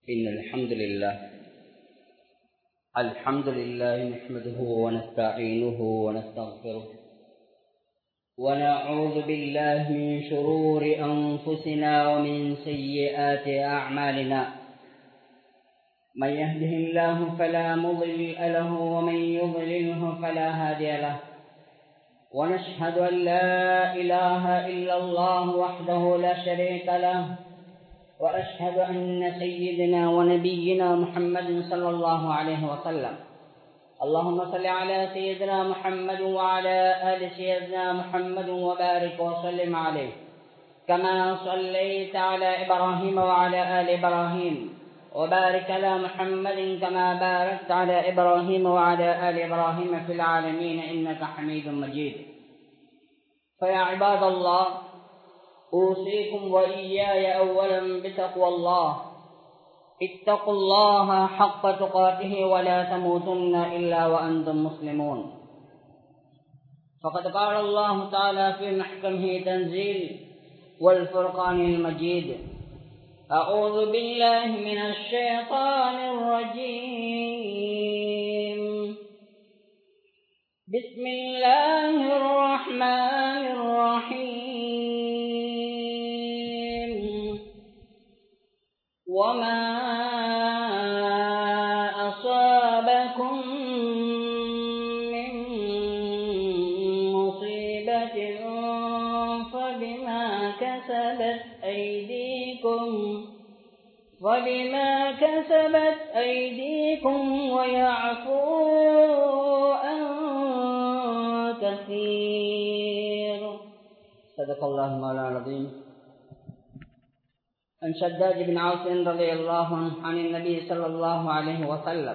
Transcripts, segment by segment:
إن الحمد لله الحمد لله نحمده ونستعينه ونستغفره ونعوذ بالله من شرور أنفسنا ومن سيئات أعمالنا من يهده الله فلا مضل له ومن يضلله فلا هادي له ونشهد أن لا إله إلا الله وحده لا شريك له وأشهد أن سيدنا ونبينا محمد صلى الله عليه وسلم اللهم صل على سيدنا محمد وعلى آل سيدنا محمد وبارك وسلم عليه كما صليت على إبراهيم وعلى آل إبراهيم وبارك على محمد كما باركت على إبراهيم وعلى آل إبراهيم في العالمين إنك حميد مجيد فيا عباد الله أوصيكم وإياي أولا بتقوى الله اتقوا الله حق تقاته ولا تموتن إلا وأنتم مسلمون فقد قال الله تعالى في محكمه تنزيل والفرقان المجيد أعوذ بالله من الشيطان الرجيم بسم الله الرحمن الرحيم وما أصابكم من مصيبة فبما كسبت أيديكم وبما كسبت أيديكم ويعفو عن كثير صدق الله مولانا العظيم عن شداد بن عوف رضي الله عنه عن النبي صلى الله عليه وسلم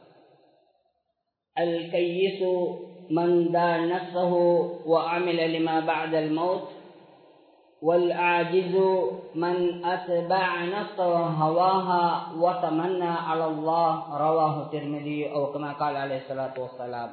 الكيس من دان نفسه وعمل لما بعد الموت والعاجز من أتبع نفسه هواها وتمنى على الله رواه الترمذي أو كما قال عليه الصلاة والسلام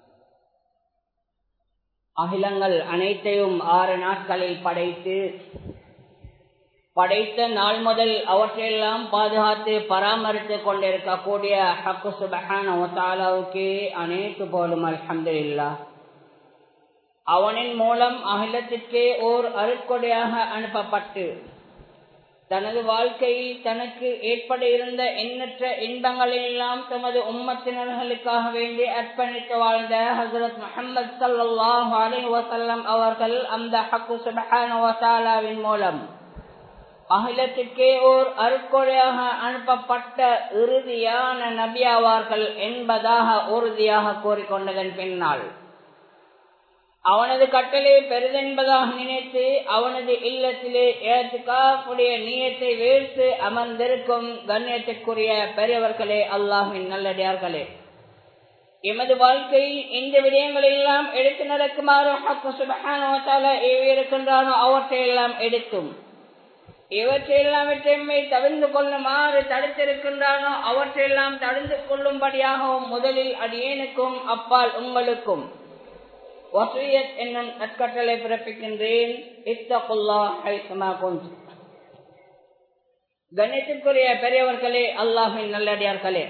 அகிலங்கள் அனைத்தையும் ஆறு நாட்களில் படைத்து படைத்த நாள் முதல் அவற்றையெல்லாம் பாதுகாத்து பராமரித்துக் கொண்டிருக்கக்கூடிய ஹக்கு சுபஹான ஒத்தாலாவுக்கு அனைத்து போலும் அல்ஹம்துல்லா அவனின் மூலம் அகிலத்திற்கே ஓர் அருட்கொடையாக அனுப்பப்பட்டு தனது வாழ்க்கையில் தனக்கு ஏற்பட இருந்த எண்ணற்ற இன்பங்களெல்லாம் தமது உம்மத்தினர்களுக்காக வேண்டி அர்ப்பணித்து வாழ்ந்த ஹசரத் முகமது சல்லாஹ் அலி வசல்லம் அவர்கள் அந்த ஹக்கு சுபஹான வசாலாவின் மூலம் அகிலத்திற்கே ஓர் அருக்கொடையாக அனுப்பப்பட்ட இறுதியான நபியாவார்கள் என்பதாக உறுதியாக கூறிக்கொண்டதன் பின்னால் அவனது கட்டளை பெரிதென்பதாக நினைத்து அவனது இல்லத்திலே ஏற்றுக்காப்புடைய நீயத்தை வீழ்த்து அமர்ந்திருக்கும் கண்ணியத்திற்குரிய பெரியவர்களே அல்லாஹின் நல்லடியார்களே எமது வாழ்க்கையில் இந்த விடயங்களை எல்லாம் எடுத்து நடக்குமாறு ஹக்கு சுபகான ஏவியிருக்கின்றானோ அவற்றையெல்லாம் எடுத்தும் இவற்றையெல்லாம் எம்மை தவிர்ந்து கொள்ளுமாறு தடுத்திருக்கின்றானோ அவற்றையெல்லாம் தடுத்து கொள்ளும்படியாகவும் முதலில் அடியேனுக்கும் அப்பால் உங்களுக்கும் வசூயத் என்னும் நற்கட்டளை பிறப்பிக்கின்றேன் இத்தகுல்லா ஹைசமா கொண்டு கணித்துக்குரிய பெரியவர்களே அல்லாஹின் நல்லடியார்களே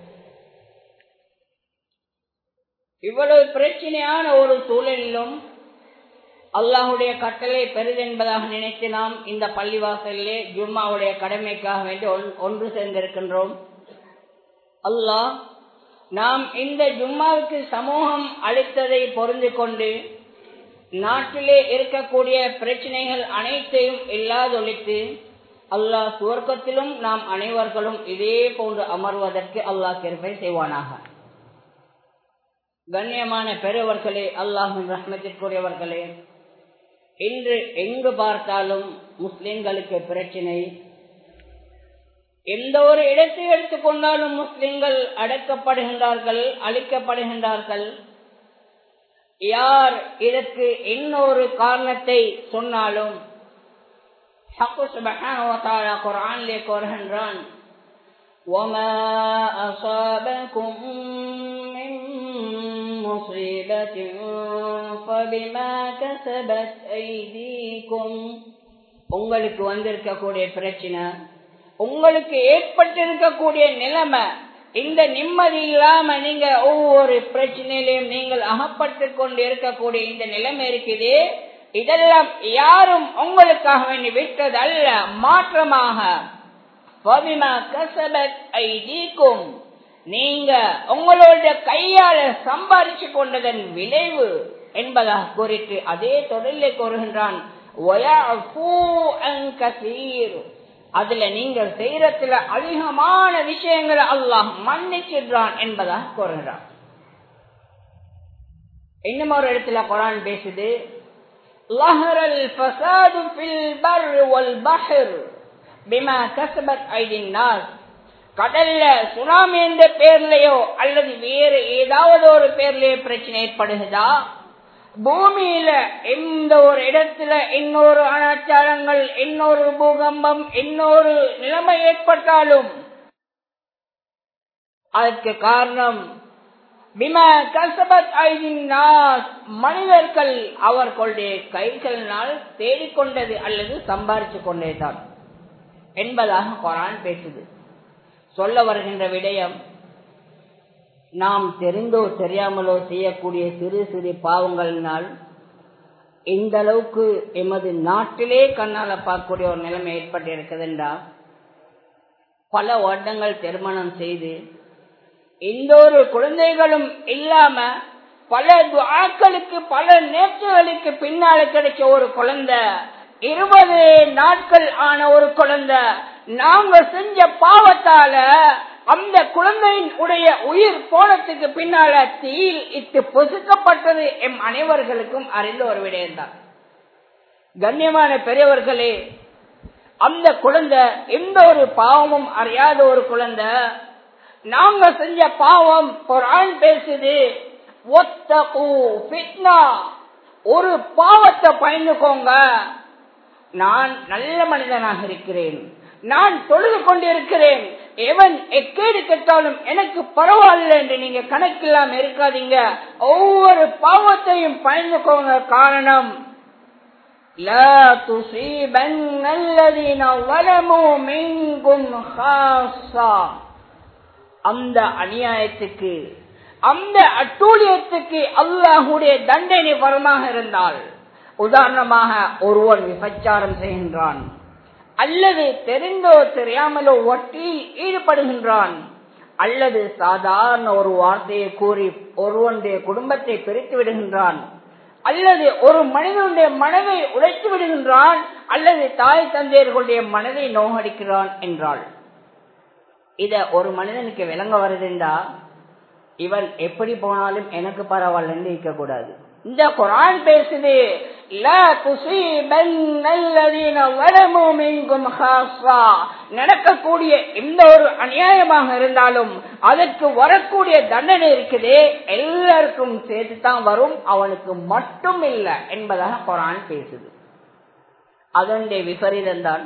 இவ்வளவு பிரச்சனையான ஒரு சூழலிலும் அல்லாஹுடைய கட்டளை பெரிதென்பதாக நினைத்து நாம் இந்த பள்ளிவாசலிலே ஜும்மாவுடைய கடமைக்காக வேண்டி ஒன்று சேர்ந்திருக்கின்றோம் அல்லாஹ் நாம் இந்த ஜும்மாவுக்கு சமூகம் அளித்ததை பொருந்து கொண்டு நாட்டிலே இருக்கக்கூடிய பிரச்சனைகள் அனைத்தையும் இல்லாதொழித்து அல்லாஹ் சுவர்க்கத்திலும் நாம் அனைவர்களும் இதே போன்று அமர்வதற்கு அல்லாஹ் கிருப்பை செய்வானாக கண்ணியமான பெரியவர்களே அல்லாஹின் ரஹ்மத்திற்குரியவர்களே இன்று எங்கு பார்த்தாலும் முஸ்லிம்களுக்கு பிரச்சனை எந்த ஒரு இடத்தை எடுத்துக்கொண்டாலும் முஸ்லிம்கள் அடக்கப்படுகின்றார்கள் அழிக்கப்படுகின்றார்கள் யார் இதற்கு இன்னொரு காரணத்தை சொன்னாலும் குரானிலே கூறுகின்றான் وما أصابكم من مصيبة فبما كسبت أيديكم உங்களுக்கு வந்திருக்கக்கூடிய பிரச்சனை உங்களுக்கு ஏற்பட்டிருக்கக்கூடிய நிலைமை இந்த நிம்மதி இல்லாம நீங்க ஒவ்வொரு பிரச்சனையிலையும் நீங்கள் அகப்பட்டு கொண்டு இருக்கக்கூடிய இந்த நிலைமை இருக்குது இதெல்லாம் யாரும் உங்களுக்காக வேண்டி விட்டது அல்ல மாற்றமாக நீங்க உங்களுடைய கையால சம்பாதிச்சு கொண்டதன் விளைவு என்பதாக கூறிட்டு அதே தொடரில் கூறுகின்றான் அதுல நீங்கள் செய்யறதுல அதிகமான விஷயங்களை அல்லாஹ் மன்னிச்சிடுறான் என்பதாக கூறுகிறான் இன்னும் ஒரு இடத்துல குரான் பேசுது ظهر الفساد في البر والبحر بما كسبت ايدي الناس கடல்ல சுனாமி என்ற பேர்லயோ அல்லது வேறு ஏதாவது ஒரு பேர்லயோ பிரச்சனை ஏற்படுகிறதா பூமியில எந்த ஒரு இடத்துல இன்னொரு அனாச்சாரங்கள் இன்னொரு பூகம்பம் இன்னொரு நிலைமை ஏற்பட்டாலும் அதற்கு காரணம் மனிதர்கள் அவர்களுடைய கைகளினால் தேடிக்கொண்டது அல்லது சம்பாரிச்சு கொண்டே தான் என்பதாக குரான் பேசுது சொல்ல வருகின்ற விடயம் நாம் தெரிந்தோ தெரியாமலோ செய்யக்கூடிய சிறு சிறு பாவங்களினால் இந்த அளவுக்கு எமது நாட்டிலே கண்ணால பார்க்கக்கூடிய ஒரு நிலைமை ஏற்பட்டு இருக்குதுண்டா பல வருடங்கள் திருமணம் செய்து எந்த ஒரு குழந்தைகளும் இல்லாம பல துவாக்களுக்கு பல நேற்றுகளுக்கு பின்னால கிடைச்ச ஒரு குழந்தை இருபது நாட்கள் ஆன ஒரு குழந்தை நாங்க செஞ்ச பாவத்தால அந்த குழந்தையின் உடைய உயிர் போனத்துக்கு பின்னால தீயில் இட்டு பொசுக்கப்பட்டது எம் அனைவர்களுக்கும் அறிந்த ஒரு விடயம்தான் கண்ணியமான பெரியவர்களே அந்த குழந்தை எந்த ஒரு பாவமும் அறியாத ஒரு குழந்தை நாங்க செஞ்ச பாவம் குரான் பேசுது ஒரு பாவத்தை பயந்துக்கோங்க நான் நல்ல மனிதனாக இருக்கிறேன் நான் தொழுது கொண்டிருக்கிறேன் எவன் எக்கேடு கெட்டாலும் எனக்கு பரவாயில்ல என்று நீங்க கணக்கில்லாம இருக்காதீங்க ஒவ்வொரு பாவத்தையும் பயந்துக்கோங்க காரணம் لا تصيبن الذين ظلموا منكم خاصة அந்த அநியாயத்துக்கு அந்த அட்டூழியத்துக்கு அல்லாஹுடைய தண்டனை வரமாக இருந்தால் உதாரணமாக ஒருவன் விபச்சாரம் செய்கின்றான் அல்லது தெரிந்தோ தெரியாமலோ ஒட்டியில் ஈடுபடுகின்றான் அல்லது சாதாரண ஒரு வார்த்தையை கூறி ஒருவனுடைய குடும்பத்தை பிரித்து விடுகின்றான் அல்லது ஒரு மனிதனுடைய மனதை உடைத்து விடுகின்றான் அல்லது தாய் தந்தையர்களுடைய மனதை நோகடிக்கிறான் என்றாள் இத ஒரு மனிதனுக்கு விளங்க வருதுண்டா இவன் எப்படி போனாலும் எனக்கு பரவாயில்லன்னு இருக்க கூடாது இந்த குரான் பேசுது நடக்கக்கூடிய எந்த ஒரு அநியாயமாக இருந்தாலும் அதற்கு வரக்கூடிய தண்டனை இருக்குது எல்லாருக்கும் சேர்த்து தான் வரும் அவனுக்கு மட்டும் இல்லை என்பதாக குரான் பேசுது அதனுடைய விபரீதம் தான்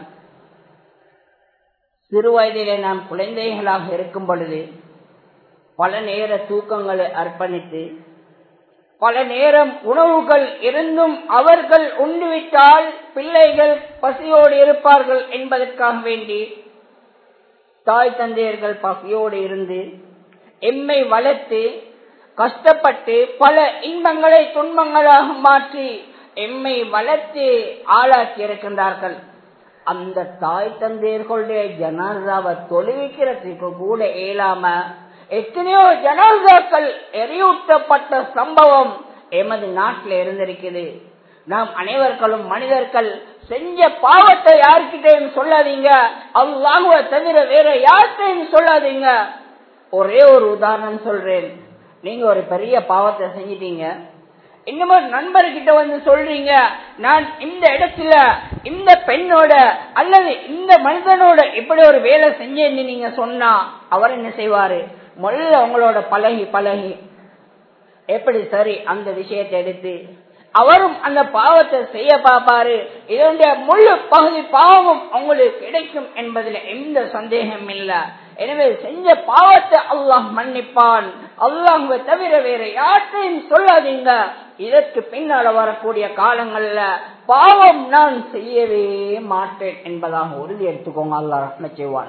சிறு வயதிலே நாம் குழந்தைகளாக இருக்கும் பொழுது பல நேர தூக்கங்களை அர்ப்பணித்து பல நேரம் உணவுகள் இருந்தும் அவர்கள் உண்டுவிட்டால் பிள்ளைகள் பசியோடு இருப்பார்கள் என்பதற்காக வேண்டி தாய் தந்தையர்கள் பசியோடு இருந்து எம்மை வளர்த்து கஷ்டப்பட்டு பல இன்பங்களை துன்பங்களாக மாற்றி எம்மை வளர்த்து ஆளாக்கி இருக்கின்றார்கள் அந்த தாய் தந்தையர்களுடைய ஜனாதாவை தொழுவிக்கிறதுக்கு கூட இயலாம எத்தனையோ ஜனாதாக்கள் எரியூட்டப்பட்ட சம்பவம் எமது நாட்டில் இருந்திருக்குது நாம் அனைவர்களும் மனிதர்கள் செஞ்ச பாவத்தை யாருக்கிட்டையும் சொல்லாதீங்க அல்லாஹுவ தவிர வேற யார்கிட்டையும் சொல்லாதீங்க ஒரே ஒரு உதாரணம் சொல்றேன் நீங்க ஒரு பெரிய பாவத்தை செஞ்சிட்டீங்க இன்னும் ஒரு நண்பர்கிட்ட வந்து சொல்றீங்க நான் இந்த இடத்துல இந்த பெண்ணோட அல்லது இந்த மனிதனோட இப்படி ஒரு வேலை செஞ்சேன்னு நீங்க சொன்னா அவர் என்ன செய்வாரு முதல்ல உங்களோட பழகி பழகி எப்படி சரி அந்த விஷயத்தை எடுத்து அவரும் அந்த பாவத்தை செய்ய பார்ப்பாரு இதனுடைய முழு பகுதி பாவமும் உங்களுக்கு கிடைக்கும் என்பதில் எந்த சந்தேகம் இல்லை எனவே செஞ்ச பாவத்தை அல்லாஹ் மன்னிப்பான் அல்லாஹுவை தவிர வேற யார்ட்டையும் சொல்லாதீங்க இதற்கு பின்னால வரக்கூடிய காலங்கள்ல பாவம் நான் செய்யவே மாட்டேன் என்பதாக உறுதி எடுத்துக்கோங்க அல்லா ரஹ்ம செய்வான்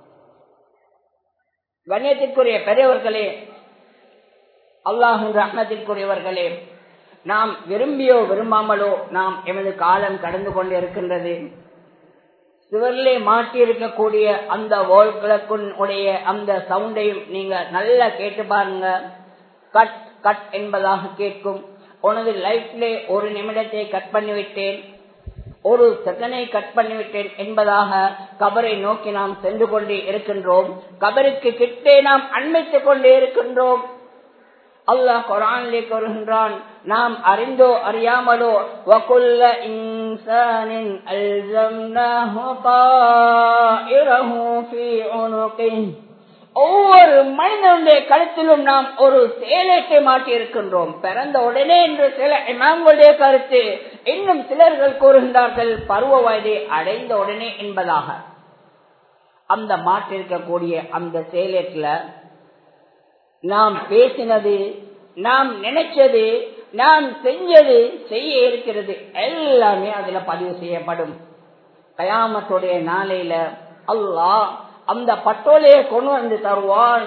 கண்ணியத்திற்குரிய பெரியவர்களே அல்லாஹின் ரஹ்மத்திற்குரியவர்களே நாம் விரும்பியோ விரும்பாமலோ நாம் எமது காலம் கடந்து கொண்டு இருக்கின்றது சுவரிலே மாட்டி இருக்கக்கூடிய அந்த உடைய அந்த சவுண்டையும் நீங்க நல்லா கேட்டு பாருங்க கட் கட் என்பதாக கேட்கும் உனது லைஃப்ல ஒரு நிமிடத்தை கட் பண்ணிவிட்டேன் ஒரு செகண்டை கட் பண்ணிவிட்டேன் என்பதாக கபரை நோக்கி நாம் சென்று கொண்டே இருக்கின்றோம் கபருக்கு கிட்டே நாம் அண்மைத்துக் கொண்டே இருக்கின்றோம் அல்லாஹ் குரானிலே கூறுகின்றான் நாம் அறிந்தோ அறியாமலோ வகுல்ல இன்சானின் அல்சம்னாஹு தாயிரஹு ஃபீ உனுகின் ஒவ்வொரு மனிதனுடைய கருத்திலும் நாம் ஒரு சேலைக்கு மாட்டி இருக்கின்றோம் பிறந்த உடனே என்று சில இமாம்களுடைய கருத்து இன்னும் சிலர்கள் கூறுகின்றார்கள் பருவ வயதை அடைந்த உடனே என்பதாக அந்த மாற்றிருக்கக்கூடிய அந்த சேலேட்ல நாம் பேசினது நாம் நினைச்சது நாம் செஞ்சது செய்ய இருக்கிறது எல்லாமே அதுல பதிவு செய்யப்படும் கயாமத்துடைய நாளையில அல்லாஹ் அந்த பட்டோலையை கொண்டு வந்து தருவான்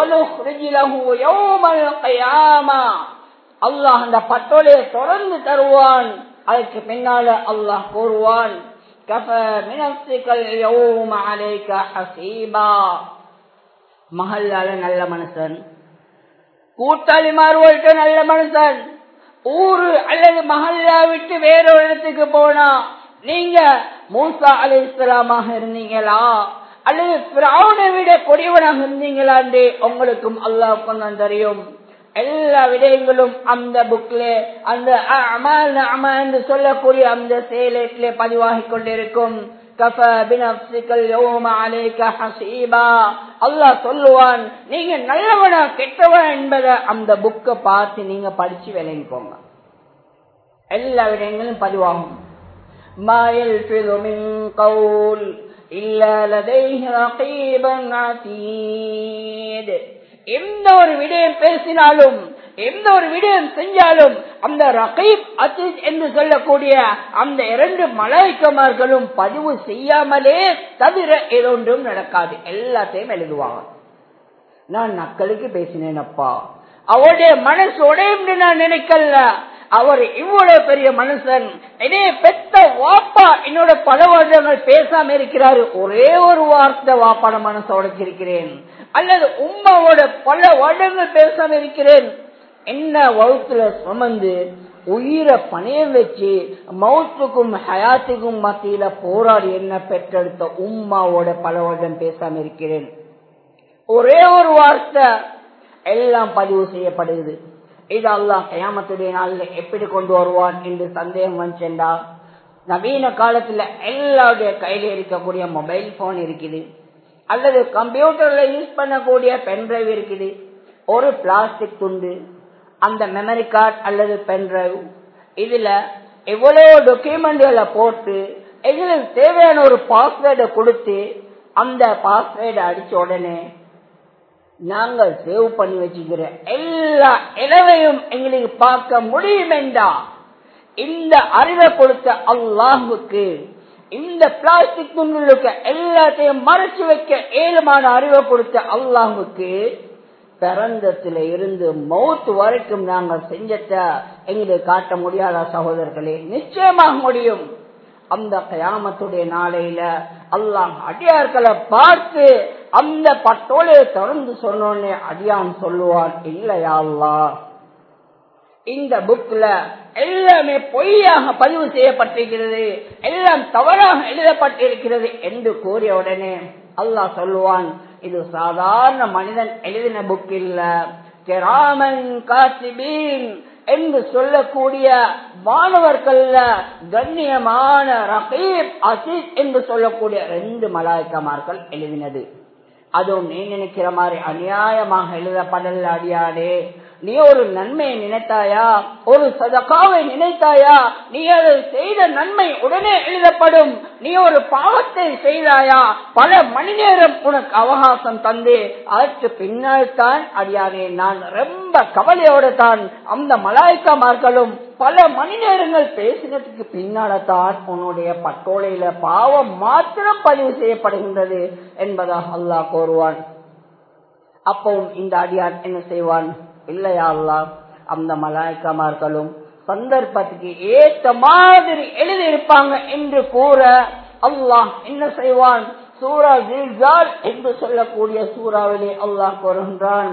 அல்லாஹ் அந்த பட்டோலையை தொடர்ந்து தருவான் அதுக்கு பின்னால அல்லாஹ் கூறுவான் மஹல்லால நல்ல மனுஷன் கூட்டாளி மாறுவோல்ட்ட நல்ல மனுஷன் ஊரு அல்லது மஹல்லா விட்டு வேறொரு இடத்துக்கு போனா நீங்க மூசா அலி இஸ்லாமாக இருந்தீங்களா அல்லது பிராவுனை விட கொடியவனாக இருந்தீங்களாண்டே உங்களுக்கும் அல்லாஹ் கொண்டு தெரியும் எல்லா விடயங்களும் அந்த புக்ல அந்த அமல் அம என்று சொல்லக்கூடிய அந்த சேலேட்டிலே பதிவாகி கொண்டிருக்கும் அல்லாஹ் சொல்லுவான் நீங்க நல்லவனா கெட்டவனா என்பதை அந்த புக்கை பார்த்து நீங்க படிச்சு விளங்கிக்கோங்க எல்லா விடயங்களும் பதிவாகும் மாயல் பெருமின் கவுல் இல்ல எந்த ஒரு விடயம் பேசினாலும் எந்த ஒரு விடயம் செஞ்சாலும் அந்த ரகீப் அசீஸ் என்று சொல்லக்கூடிய அந்த இரண்டு மலாய்க்கமார்களும் பதிவு செய்யாமலே தவிர ஏதொன்றும் நடக்காது எல்லாத்தையும் எழுதுவாங்க நான் நக்களுக்கு பேசினேன் அப்பா அவருடைய மனசு உடையும் நான் நினைக்கல அவர் இவ்வளவு பெரிய மனுஷன் என்னைய பெத்த வாப்பா என்னோட பல வருடங்கள் பேசாம இருக்கிறாரு ஒரே ஒரு வார்த்தை வாப்பாட மனசை உடைச்சிருக்கிறேன் அல்லது உம்மாவோட பல வருடங்கள் பேசாம இருக்கிறேன் என்ன வகுத்துல சுமந்து உயிரை பணையம் வச்சு மவுத்துக்கும் ஹயாத்துக்கும் மத்தியில போராடி என்ன பெற்றெடுத்த உம்மாவோட பல வருடம் பேசாம இருக்கிறேன் ஒரே ஒரு வார்த்தை எல்லாம் பதிவு செய்யப்படுகிறது இது அல்லாஹ் கயாமத்துடைய நாளில் எப்படி கொண்டு வருவான் என்று சந்தேகம் வந்துச்சா நவீன காலத்துல எல்லாருடைய கையில இருக்கக்கூடிய மொபைல் போன் இருக்குது அல்லது கம்ப்யூட்டர்ல யூஸ் பண்ணக்கூடிய பென்டிரைவ் இருக்குது ஒரு பிளாஸ்டிக் துண்டு அந்த மெமரி கார்டு அல்லது பென்டிரைவ் இதுல எவ்வளவு டாக்குமெண்ட்களை போட்டு எங்களுக்கு தேவையான ஒரு பாஸ்வேர்டை கொடுத்து அந்த பாஸ்வேர்டை அடிச்ச உடனே நாங்கள் சேவ் பண்ணி வச்சுக்கிற எல்லா இளவையும் எங்களுக்கு பார்க்க முடியும் என்றா இந்த அறிவை கொடுத்த அல்லாஹுக்கு இந்த பிளாஸ்டிக் துண்டுகளுக்கு எல்லாத்தையும் மறைச்சு வைக்க ஏழுமான அறிவை கொடுத்த அல்லாஹுக்கு பிறந்தத்துல இருந்து மௌத்து வரைக்கும் நாங்கள் செஞ்சத எங்களுக்கு காட்ட முடியாத சகோதரர்களே நிச்சயமாக முடியும் அந்த கயாமத்துடைய நாளையில அல்லாஹ் அடியார்களை பார்த்து அந்த பட்டோலையை தொடர்ந்து சொன்னோன்னே அடியான் சொல்லுவான் இல்லையா அல்லா இந்த புக்ல எல்லாமே பொய்யாக பதிவு செய்யப்பட்டிருக்கிறது எல்லாம் தவறாக எழுதப்பட்டிருக்கிறது என்று கூறிய உடனே அல்லாஹ் சொல்லுவான் இது சாதாரண மனிதன் எழுதின புக் இல்ல கிராமன் காசிபீன் என்று சொல்லக்கூடிய மாணவர்கள்ல கண்ணியமான ரகீப் அசீஸ் என்று சொல்லக்கூடிய ரெண்டு மலாய்க்கமார்கள் எழுதினது அதுவும் நீ நினைக்கிற மாதிரி அநியாயமாக எழுதப்படல அடியாடே நீ ஒரு நன்மையை நினைத்தாயா ஒரு சதகாவை நினைத்தாயா நீ அதை செய்த நன்மை உடனே எழுதப்படும் நீ ஒரு பாவத்தை செய்தாயா பல மணி நேரம் உனக்கு அவகாசம் தந்து அதற்கு பின்னால் தான் அடியானே நான் ரொம்ப கவலையோடு தான் அந்த மலாய்க்கமார்களும் பல மணி நேரங்கள் பேசினதுக்கு பின்னால தான் உன்னுடைய பட்டோலையில பாவம் மாத்திரம் பதிவு செய்யப்படுகின்றது என்பதாக அல்லாஹ் கோருவான் அப்பவும் இந்த அடியான் என்ன செய்வான் இல்லையா அல்லா அந்த மலாய்க்கமார்களும் சந்தர்ப்பத்துக்கு ஏற்ற மாதிரி எழுதியிருப்பாங்க என்று கூற அல்லாஹ் என்ன செய்வான் சூரா ஜில்ஜால் என்று சொல்லக்கூடிய சூறாவிலே அல்லாஹ் கூறுகின்றான்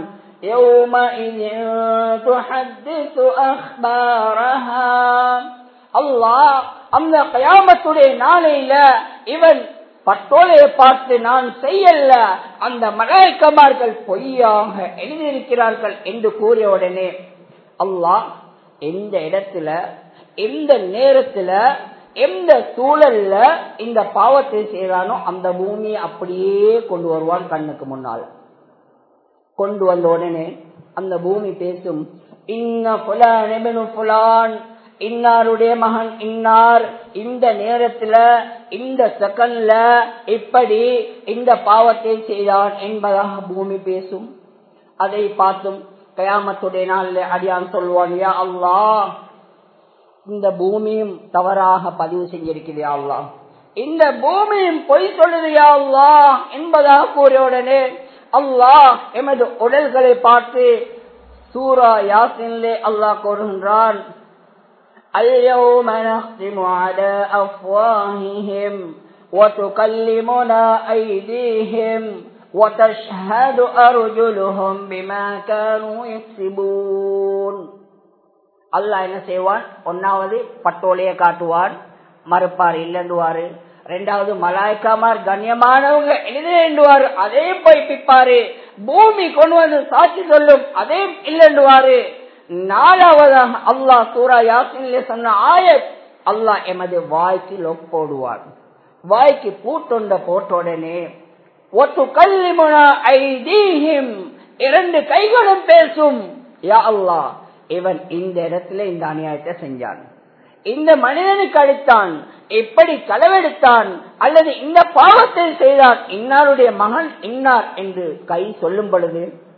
அல்லாஹ் அந்த கயாமத்துடைய நாளையில இவன் பட்டோலையை பார்த்து நான் செய்யல அந்த மலாய்க்கமார்கள் பொய்யாக எழுதியிருக்கிறார்கள் என்று கூறிய உடனே அல்லாஹ் எந்த இடத்துல எந்த நேரத்துல எந்த சூழல்ல இந்த பாவத்தை செய்யறானோ அந்த பூமியை அப்படியே கொண்டு வருவான் கண்ணுக்கு முன்னால் கொண்டு வந்த உடனே அந்த பூமி பேசும் இன்ன புலான் புலான் இன்னாருடைய மகன் இன்னார் இந்த நேரத்துல இந்த செகண்ட்ல இப்படி இந்த பாவத்தை செய்தான் என்பதாக பூமி பேசும் அதை பார்த்தும் கயாமத்துடைய நாளில் அடியான் சொல்வான் யா அல்லா இந்த பூமியும் தவறாக பதிவு செஞ்சிருக்கிறதா அல்லா இந்த பூமியும் பொய் சொல்லுதையா அல்லா என்பதாக கூறிய உடனே அல்லாஹ் எமது உடல்களை பார்த்து சூரா யாசின்லே அல்லாஹ் கூறுகின்றான் اليوم نختم على أفواههم وتكلمنا أيديهم وتشهد أرجلهم بما كانوا يكسبون அல்லாஹ் என்ன செய்வான் ஒன்னாவது பட்டோலைய காட்டுவான் மறுப்பார் இல்லைன்றுவாரு ரெண்டாவது மலாய்க்காமார் கண்ணியமானவங்க எழுதுவாரு அதே பொய்ப்பிப்பாரு பூமி கொண்டு வந்து சாட்சி சொல்லும் அதே இல்லைன்றுவாரு நாலாவதாக அல்லாஹ் சூரா யாசினிலே சொன்ன ஆயத் அல்லாஹ் எமது வாய்க்கு லொக் போடுவார் வாய்க்கு பூட்டொண்ட போட்டோடனே ஒத்து கல்லிமுனா ஐதீஹிம் இரண்டு கைகளும் பேசும் யா அல்லாஹ் இவன் இந்த இடத்துல இந்த அநியாயத்தை செஞ்சான் இந்த மனிதனுக்கு அடித்தான் எப்படி களவெடுத்தான் அல்லது இந்த பாவத்தை செய்தான் இன்னாருடைய மகன் இன்னார் என்று கை சொல்லும் பொழுது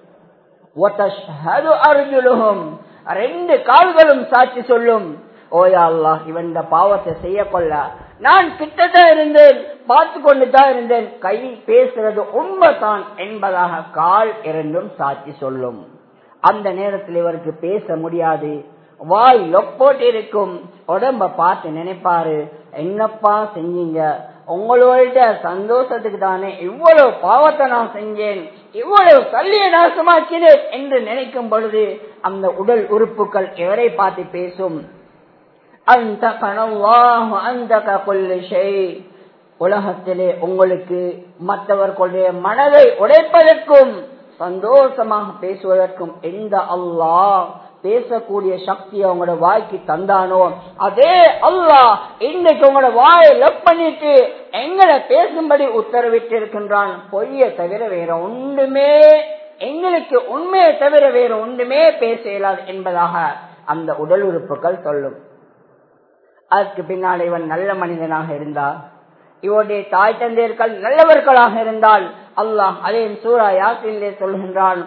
ரெண்டு கால்களும் சாட்சி சொல்லும் ஓயா அல்லாஹ் இவன் இந்த பாவத்தை செய்ய கொள்ள நான் கிட்டத்தான் இருந்தேன் பார்த்து கொண்டு தான் இருந்தேன் கை பேசுறது உண்மைதான் என்பதாக கால் இரண்டும் சாட்சி சொல்லும் அந்த நேரத்தில் இவருக்கு பேச முடியாது வாய் லொப்போட்டு இருக்கும் உடம்ப பார்த்து நினைப்பாரு என்னப்பா செஞ்சீங்க உங்களோட சந்தோஷத்துக்கு தானே இவ்வளவு பாவத்தை நான் செஞ்சேன் இவ்வளவு கல்லியை நாசமாக்கினேன் என்று நினைக்கும் பொழுது அந்த உடல் உறுப்புகள் எவரை பார்த்து பேசும் அந்த கனவாக அந்த கொள்ளை உலகத்திலே உங்களுக்கு மற்றவர்களுடைய மனதை உடைப்பதற்கும் சந்தோஷமாக பேசுவதற்கும் எந்த அல்லாஹ் பேசக்கூடிய சக்தி அவங்களோட வாய்க்கு தந்தானோ அதே அல்லாஹ் இன்னைக்கு உங்களோட வாயை லப் பண்ணிட்டு எங்களை பேசும்படி உத்தரவிட்டு இருக்கின்றான் பொய்ய தவிர வேற ஒன்றுமே எங்களுக்கு உண்மையை தவிர வேற ஒன்றுமே பேச இயலாது என்பதாக அந்த உடல் உறுப்புகள் சொல்லும் அதற்கு பின்னால் இவன் நல்ல மனிதனாக இருந்தார் இவருடைய தாய் தந்தையர்கள் நல்லவர்களாக இருந்தால் அல்லாஹ் அதே சூரா யாத்திலே சொல்கின்றான்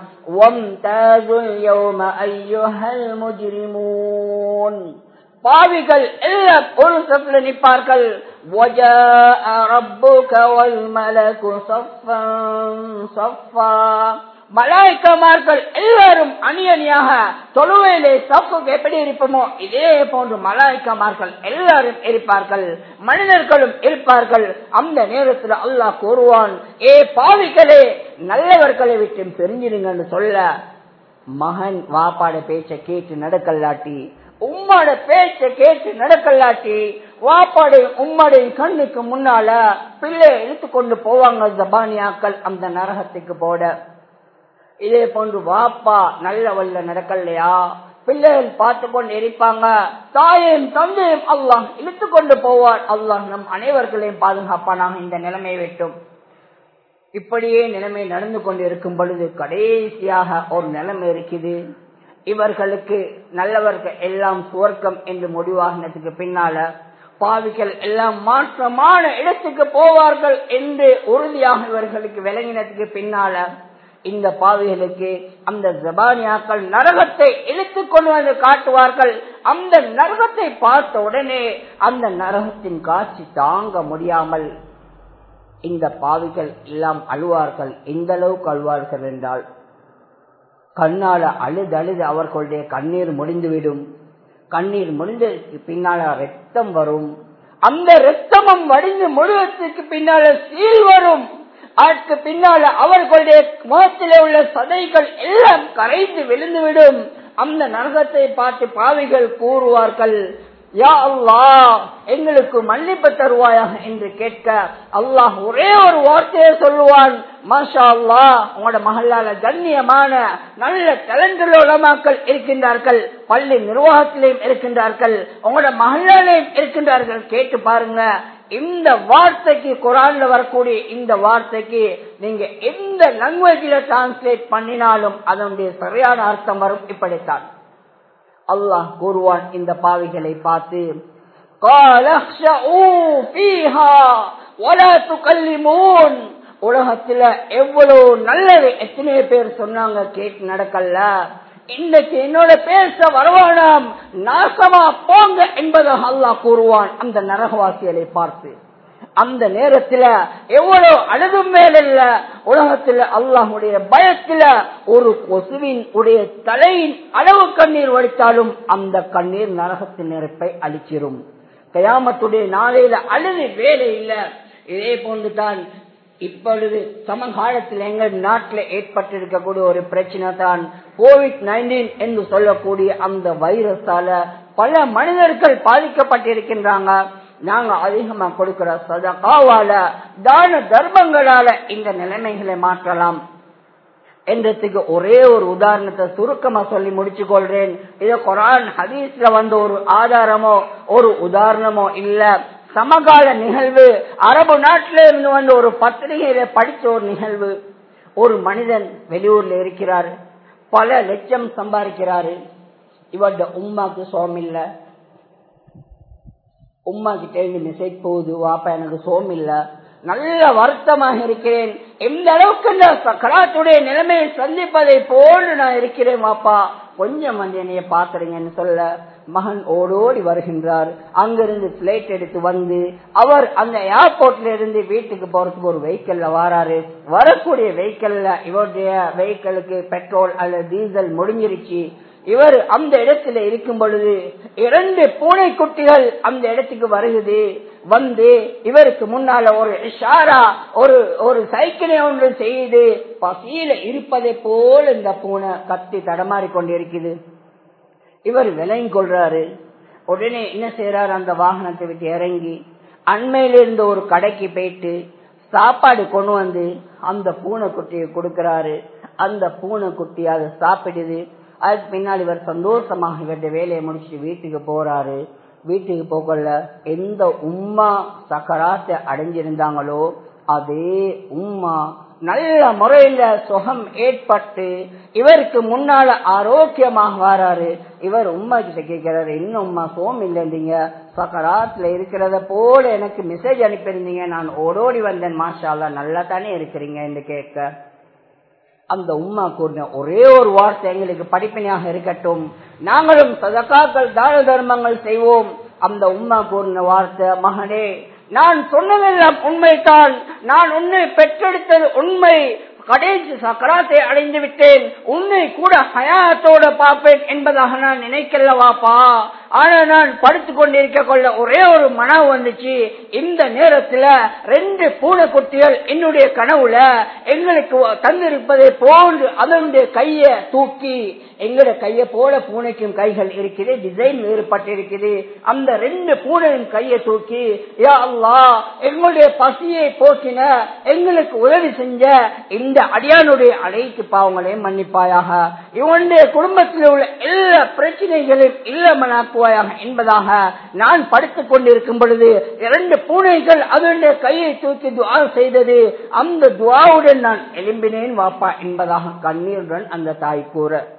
பாவிகள் எல்லாம் ஒரு சப்ல நிற்பார்கள் மலாய்க்கமார்கள் எல்லாரும் அணி அணியாக தொழுவையிலே சப்புக்கு எப்படி இருப்போமோ இதே போன்று மலாய்க்கமார்கள் எல்லாரும் இருப்பார்கள் மனிதர்களும் இருப்பார்கள் அந்த நேரத்தில் அல்லாஹ் கூறுவான் ஏ பாவிகளே நல்லவர்களை விட்டு தெரிஞ்சிருங்கன்னு சொல்ல மகன் வாப்பாட பேச்ச கேட்டு நடக்கல்லாட்டி உம்மாட பேச்ச கேட்டு நடக்கல்லாட்டி வாப்பாடு உம்மாடைய கண்ணுக்கு முன்னால பிள்ளை இழுத்து கொண்டு போவாங்க ஜபானியாக்கள் அந்த நரகத்துக்கு போட இதே போன்று வாப்பா நல்ல வல்ல நடக்கலையா பிள்ளைகள் பார்த்து கொண்டு இருப்பாங்க தாயையும் தந்தையும் அல்லாஹ் இழுத்து கொண்டு போவார் அல்லாஹ் நம் அனைவர்களையும் பாதுகாப்பானாக இந்த நிலைமை விட்டும் இப்படியே நிலைமை நடந்து கொண்டு இருக்கும் பொழுது கடைசியாக ஒரு நிலைமை இருக்குது இவர்களுக்கு நல்லவர்கள் எல்லாம் சுவர்க்கம் என்று முடிவாகினதுக்கு பின்னால பாவிகள் எல்லாம் மாற்றமான இடத்துக்கு போவார்கள் என்று உறுதியாக இவர்களுக்கு விளங்கினதுக்கு பின்னால இந்த பாவிகளுக்கு அந்த ஜபானியாக்கள் நரகத்தை இழுத்து கொண்டு வந்து காட்டுவார்கள் அந்த நரகத்தை பார்த்த உடனே அந்த நரகத்தின் காட்சி தாங்க முடியாமல் இந்த பாவிகள் எல்லாம் அழுவார்கள் எந்த அளவுக்கு அழுவார்கள் என்றால் கண்ணால அழுது அழுது அவர்களுடைய கண்ணீர் முடிந்துவிடும் கண்ணீர் முடிந்ததுக்கு பின்னால ரத்தம் வரும் அந்த ரத்தமும் வடிந்து முழுவதற்கு பின்னால சீல் வரும் அதற்கு பின்னால அவர்களுடைய முகத்திலே உள்ள சதைகள் எல்லாம் கரைந்து விழுந்துவிடும் அந்த நரகத்தை பார்த்து பாவிகள் கூறுவார்கள் யா அல்லாஹ் எங்களுக்கு மன்னிப்பு தருவாயாக என்று கேட்க அல்லாஹ் ஒரே ஒரு வார்த்தையை சொல்லுவான் மாஷா அல்லாஹ் உங்களோட மகளால கண்ணியமான நல்ல டேலண்டில் உலமாக்கள் இருக்கின்றார்கள் பள்ளி நிர்வாகத்திலையும் இருக்கின்றார்கள் உங்களோட மகளாலையும் இருக்கின்றார்கள் கேட்டு பாருங்க இந்த வார்த்தைக்கு குரான்ல வரக்கூடிய இந்த வார்த்தைக்கு நீங்க எந்த லாங்குவேஜில டிரான்ஸ்லேட் பண்ணினாலும் அதனுடைய சரியான அர்த்தம் வரும் இப்படித்தான் அல்லாஹ் கூறுவான் இந்த பாவிகளை பார்த்து உலகத்துல எவ்வளவு நல்லது எத்தனை பேர் சொன்னாங்க கேட்டு நடக்கல இன்னைக்கு என்னோட பேச வரவானாம் நாசமா போங்க என்பதாக அல்லாஹ் கூறுவான் அந்த நரகவாசிகளை பார்த்து அந்த நேரத்துல எவ்வளவு அழுதும் மேலல்ல உலகத்துல அல்லாஹுடைய பயத்துல ஒரு கொசுவின் உடைய தலையின் அளவு கண்ணீர் வடித்தாலும் அந்த கண்ணீர் நரகத்தின் நெருப்பை அழிச்சிரும் கயாமத்துடைய நாளையில அழுது வேலை இல்ல இதே போன்றுதான் இப்பொழுது சமகாலத்தில் எங்கள் நாட்டில் ஏற்பட்டிருக்கக்கூடிய ஒரு பிரச்சனை தான் கோவிட் நைன்டீன் என்று சொல்லக்கூடிய அந்த வைரஸால பல மனிதர்கள் பாதிக்கப்பட்டிருக்கின்றாங்க நாங்க அதிகமா கொடுக்கிற சதகாவால தான தர்மங்களால இந்த நிலைமைகளை மாற்றலாம் என்றதுக்கு ஒரே ஒரு உதாரணத்தை சுருக்கமா சொல்லி முடிச்சு கொள்றேன் இது குரான் ஹதீஸ்ல வந்த ஒரு ஆதாரமோ ஒரு உதாரணமோ இல்ல சமகால நிகழ்வு அரபு நாட்டில இருந்து வந்த ஒரு பத்திரிகையில படிச்ச ஒரு நிகழ்வு ஒரு மனிதன் வெளியூர்ல இருக்கிறாரு பல லட்சம் சம்பாதிக்கிறாரு இவருடைய உமாக்கு சோமில்ல உமா கிட்ட இருந்து மெசேஜ் போகுது வாப்பா எனக்கு சோம் இல்ல நல்ல வருத்தமாக இருக்கிறேன் எந்த அளவுக்கு இந்த சக்கராத்துடைய நிலைமையை சந்திப்பதை போன்று நான் இருக்கிறேன் வாப்பா கொஞ்சம் வந்து என்னைய பாத்துறீங்கன்னு சொல்ல மகன் ஓடோடி வருகின்றார் அங்கிருந்து பிளைட் எடுத்து வந்து அவர் அந்த ஏர்போர்ட்ல இருந்து வீட்டுக்கு போறதுக்கு ஒரு வெஹிக்கல்ல வராரு வரக்கூடிய வெஹிக்கல்ல இவருடைய வெஹிக்கலுக்கு பெட்ரோல் அல்லது டீசல் முடிஞ்சிருச்சு இவர் அந்த இடத்துல இருக்கும் பொழுது இரண்டு பூனை குட்டிகள் அந்த இடத்துக்கு வருகுது வந்து இவருக்கு முன்னால ஒரு இஷாரா ஒரு ஒரு சைக்கிளை ஒன்று செய்து பசியில இருப்பதை போல இந்த பூனை கத்தி தடமாறி கொண்டிருக்குது இவர் விலங்கி கொள்றாரு உடனே என்ன செய்யறாரு அந்த வாகனத்தை விட்டு இறங்கி அண்மையில இருந்த ஒரு கடைக்கு போயிட்டு சாப்பாடு கொண்டு வந்து அந்த பூனைக்குட்டியை கொடுக்கிறாரு அந்த பூனைக்குட்டி அதை சாப்பிடுது அதுக்கு பின்னால் இவர் சந்தோஷமாக இவருடைய வேலையை முடிச்சுட்டு வீட்டுக்கு போறாரு வீட்டுக்கு போகல எந்த உம்மா சக்கராத்தை அடைஞ்சிருந்தாங்களோ அதே உம்மா நல்ல முறையில சுகம் ஏற்பட்டு இவருக்கு முன்னால ஆரோக்கியமாக வராரு இவர் உம்மா கிட்ட கேட்கிறாரு இன்னும் உம்மா சோம் இல்லைங்க சக்கராத்துல இருக்கிறத போல எனக்கு மெசேஜ் அனுப்பியிருந்தீங்க நான் ஓடோடி வந்தேன் மாஷால்லா நல்லா தானே இருக்கிறீங்க என்று கேட்க அந்த உம்மா கூறின ஒரே ஒரு வார்த்தை எங்களுக்கு படிப்பினையாக இருக்கட்டும் நாங்களும் சதக்காக்கள் தான தர்மங்கள் செய்வோம் அந்த உம்மா கூறின வார்த்தை மகனே நான் சொன்னதெல்லாம் உண்மைதான் நான் உன்னை பெற்றெடுத்தது உண்மை கடைசி சக்கராத்தை அடைந்து விட்டேன் உன்னை கூட ஹயாத்தோட பார்ப்பேன் என்பதாக நான் நினைக்கலவாப்பா ஆனா நான் படுத்து கொண்டிருக்க கொள்ள ஒரே ஒரு மனவு வந்துச்சு இந்த நேரத்துல ரெண்டு பூனைக்குட்டிகள் என்னுடைய கனவுல எங்களுக்கு தந்திருப்பதை போன்று அதனுடைய கைய தூக்கி எங்கட கைய போல பூனைக்கும் கைகள் இருக்குது டிசைன் வேறுபட்டிருக்குது அந்த ரெண்டு பூனையின் கையை தூக்கி யா அல்லா எங்களுடைய பசியை போக்கின எங்களுக்கு உதவி செஞ்ச இந்த அடியானுடைய அனைத்து பாவங்களையும் மன்னிப்பாயாக இவனுடைய குடும்பத்தில் உள்ள எல்லா பிரச்சனைகளையும் இல்லமனாக்குவாயாக என்பதாக நான் படுத்துக் கொண்டிருக்கும் பொழுது இரண்டு பூனைகள் அதனுடைய கையை தூக்கி துவா செய்தது அந்த துவாவுடன் நான் எழும்பினேன் வாப்பா என்பதாக கண்ணீருடன் அந்த தாய் கூற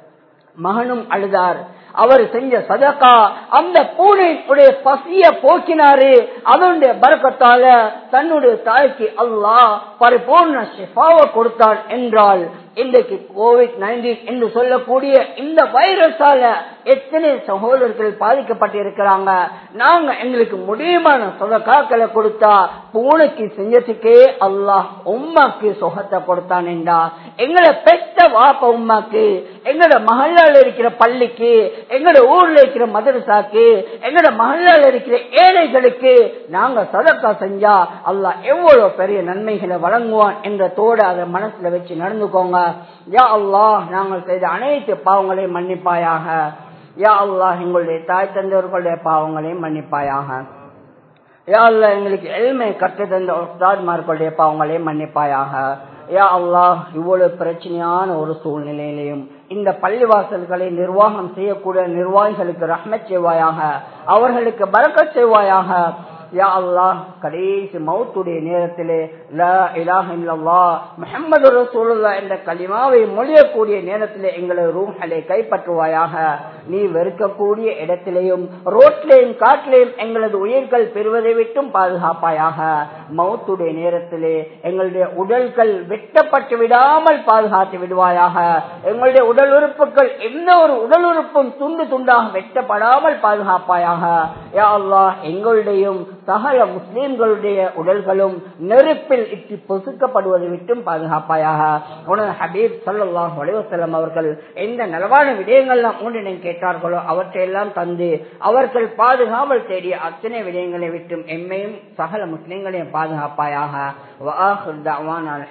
மகனும் அழுதார் அவர் செஞ்ச சதக்கா அந்த பூனையுடைய பசிய போக்கினாரு அதனுடைய பறக்கத்தால தன்னுடைய தாய்க்கு அல்லாஹ் பரிபூர்ண ஷிஃபாவை கொடுத்தான் என்றால் இன்றைக்கு கோவிட் நைன்டீன் என்று சொல்லக்கூடிய இந்த வைரஸால எத்தனை சகோதரர்கள் பாதிக்கப்பட்டிருக்கிறாங்க நாங்க எங்களுக்கு முடியுமான சொதக்காக்களை கொடுத்தா பூனைக்கு செஞ்சதுக்கே அல்லாஹ் உம்மாக்கு சுகத்தை கொடுத்தான் என்றா எங்களை பெற்ற வாப்ப உம்மாக்கு எங்களோட மகளால் இருக்கிற பள்ளிக்கு எங்களோட ஊர்ல இருக்கிற மதரசாக்கு எங்களோட மகளால் இருக்கிற ஏழைகளுக்கு நாங்க சதக்கா செஞ்சா அல்லாஹ் எவ்வளவு பெரிய நன்மைகளை வழங்குவான் என்ற தோடு அதை மனசுல வச்சு நடந்துக்கோங்க யா அல்லாஹ் நாங்கள் செய்த அனைத்து பாவங்களையும் மன்னிப்பாயாக யா அல்லாஹ் எங்களுடைய தாய் தந்தவர்களுடைய பாவங்களையும் மன்னிப்பாயாக யா அல்லாஹ் எங்களுக்கு எளிமை கற்று தந்த உஸ்தாத்மார்களுடைய பாவங்களையும் மன்னிப்பாயாக யா அல்லாஹ் இவ்வளவு பிரச்சனையான ஒரு சூழ்நிலையிலையும் இந்த பள்ளிவாசல்களை நிர்வாகம் செய்யக்கூடிய நிர்வாகிகளுக்கு ரஹ்மத் செய்வாயாக அவர்களுக்கு பறக்கச் செய்வாயாக யா அல்லாஹ் கடைசி மௌத்துடைய நேரத்திலே லா இலாஹ இல்லல்லாஹ் முஹம்மது ரசூலுல்லாஹ் என்ற கலிமாவை மொழியக்கூடிய நேரத்திலே எங்களை ரூஹலை கைப்பற்றுவாயாக நீ வெறுக்கக்கூடிய இடத்திலேயும் ரோட்லேயும் காட்டிலேயும் எங்களது உயிர்கள் பெறுவதை விட்டும் பாதுகாப்பாயாக மௌத்துடைய நேரத்திலே எங்களுடைய உடல்கள் வெட்டப்பட்டு விடாமல் பாதுகாத்து விடுவாயாக எங்களுடைய உடல் உறுப்புகள் எந்த ஒரு உடல் உறுப்பும் துண்டு துண்டாக வெட்டப்படாமல் பாதுகாப்பாயாக யா அல்லாஹ் எங்களுடையும் சகல முஸ்லிம்களுடைய உடல்களும் நெருப்பில் இட்டு பொசுக்கப்படுவதை விட்டும் பாதுகாப்பாயாக உனது ஹபீப் சல்லாஹ் வலிவசல்லம் அவர்கள் எந்த நலவான விடயங்கள்லாம் ஒன்றிடம் கேட்டார்களோ அவற்றையெல்லாம் தந்து அவர்கள் பாதுகாவல் தேடிய அத்தனை விடயங்களை விட்டும் எம்மையும் சகல முஸ்லிம்களையும் பாதுகாப்பாயாக